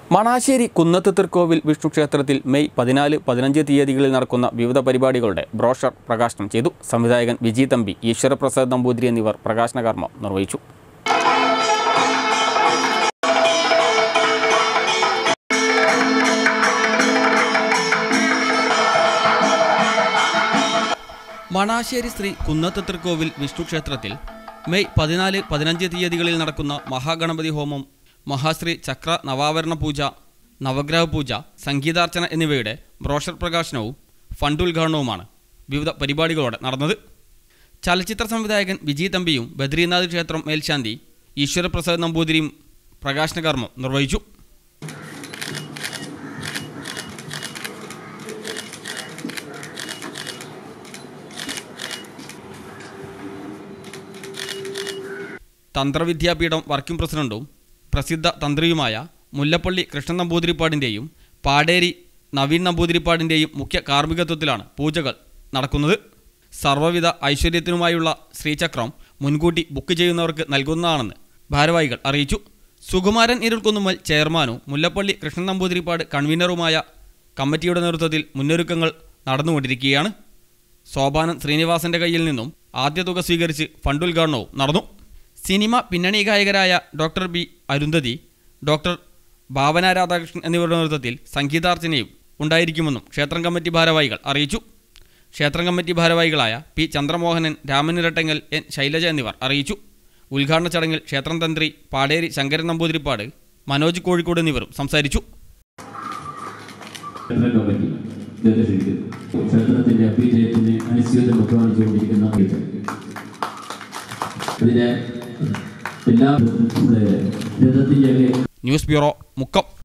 മണാശ്ശേരി കുന്നത്ത് തൃക്കോവിൽ വിഷ്ണു ക്ഷേത്രത്തിൽ മെയ് പതിനാല് പതിനഞ്ച് തീയതികളിൽ നടക്കുന്ന വിവിധ പരിപാടികളുടെ ബ്രോഷർ പ്രകാശനം ചെയ്തു സംവിധായകൻ വിജി തമ്പി ഈശ്വരപ്രസാദ് നമ്പൂതിരി എന്നിവർ പ്രകാശന കർമ്മം നിർവഹിച്ചു മണാശ്ശേരി ശ്രീ കുന്നത്ത് തൃക്കോവിൽ വിഷ്ണു ക്ഷേത്രത്തിൽ മെയ് പതിനാല് പതിനഞ്ച് തീയതികളിൽ നടക്കുന്ന മഹാഗണപതി ഹോമം മഹാശ്രീ ചക്ര നവാവരണ പൂജ നവഗ്രഹ പൂജ സംഗീതാർച്ചന എന്നിവയുടെ ബ്രോഷർ പ്രകാശനവും ഫണ്ട് ഉദ്ഘാടനവുമാണ് വിവിധ പരിപാടികളോടെ നടന്നത് ചലച്ചിത്ര സംവിധായകൻ വിജയ് തമ്പിയും ബദ്രീനാഥ് ക്ഷേത്രം മേൽശാന്തി ഈശ്വരപ്രസാദ് നമ്പൂതിരിയും പ്രകാശന കർമ്മം നിർവഹിച്ചു തന്ത്രവിദ്യാപീഠം വർക്കിംഗ് പ്രസിഡന്റും പ്രസിദ്ധ തന്ത്രിയുമായ മുല്ലപ്പള്ളി കൃഷ്ണൻ നമ്പൂതിരിപ്പാടിൻ്റെയും പാടേരി നവീൻ നമ്പൂതിരിപ്പാടിൻ്റെയും മുഖ്യ കാർമ്മികത്വത്തിലാണ് പൂജകൾ നടക്കുന്നത് സർവ്വവിധ ഐശ്വര്യത്തിനുമായുള്ള ശ്രീചക്രം മുൻകൂട്ടി ബുക്ക് ചെയ്യുന്നവർക്ക് നൽകുന്നതാണെന്ന് ഭാരവാഹികൾ അറിയിച്ചു സുകുമാരൻ ഇരുൾക്കുന്നുമ്മൽ ചെയർമാനും മുല്ലപ്പള്ളി കൃഷ്ണൻ നമ്പൂതിരിപ്പാട് കൺവീനറുമായ കമ്മിറ്റിയുടെ നേതൃത്വത്തിൽ മുന്നൊരുക്കങ്ങൾ നടന്നുകൊണ്ടിരിക്കുകയാണ് സോപാനം ശ്രീനിവാസന്റെ കയ്യിൽ നിന്നും ആദ്യ തുക സ്വീകരിച്ച് ഫണ്ട് ഉദ്ഘാടനവും നടന്നു സിനിമ പിന്നണി ഗായകരായ doctor B Arundhati doctor Bhavana Radhakrishnan എന്നിവരുടെ നേതൃത്വത്തിൽ സംഗീതാർച്ചനയും ഉണ്ടായിരിക്കുമെന്നും ക്ഷേത്രം കമ്മിറ്റി ഭാരവാഹികൾ അറിയിച്ചു ക്ഷേത്രം കമ്മിറ്റി ഭാരവാഹികളായ പി ചന്ദ്രമോഹനൻ രാമൻ ഇരട്ടങ്ങൽ എൻ ശൈലജ എന്നിവർ അറിയിച്ചു ഉദ്ഘാടന ചടങ്ങിൽ ക്ഷേത്രം തന്ത്രി പാടേരി ശങ്കരൻ നമ്പൂതിരിപ്പാട് മനോജ് കോഴിക്കോട് എന്നിവരും സംസാരിച്ചു ക്ഷേത്ര കമ്മിറ്റി നിർദ്ദേശിക്കുന്നു ക്ഷേത്രത്തിന്റെ അഭ്യുദയത്തിന് അനുസ്യൂതം പ്രഖ്യാപിച്ചുകൊണ്ടിരിക്കുന്ന ഇത്. ഇതിന് എല്ലാ നമ്മുടെ രഥത്തിന്റെ ന്യൂസ് ബ്യൂറോ മുക്കം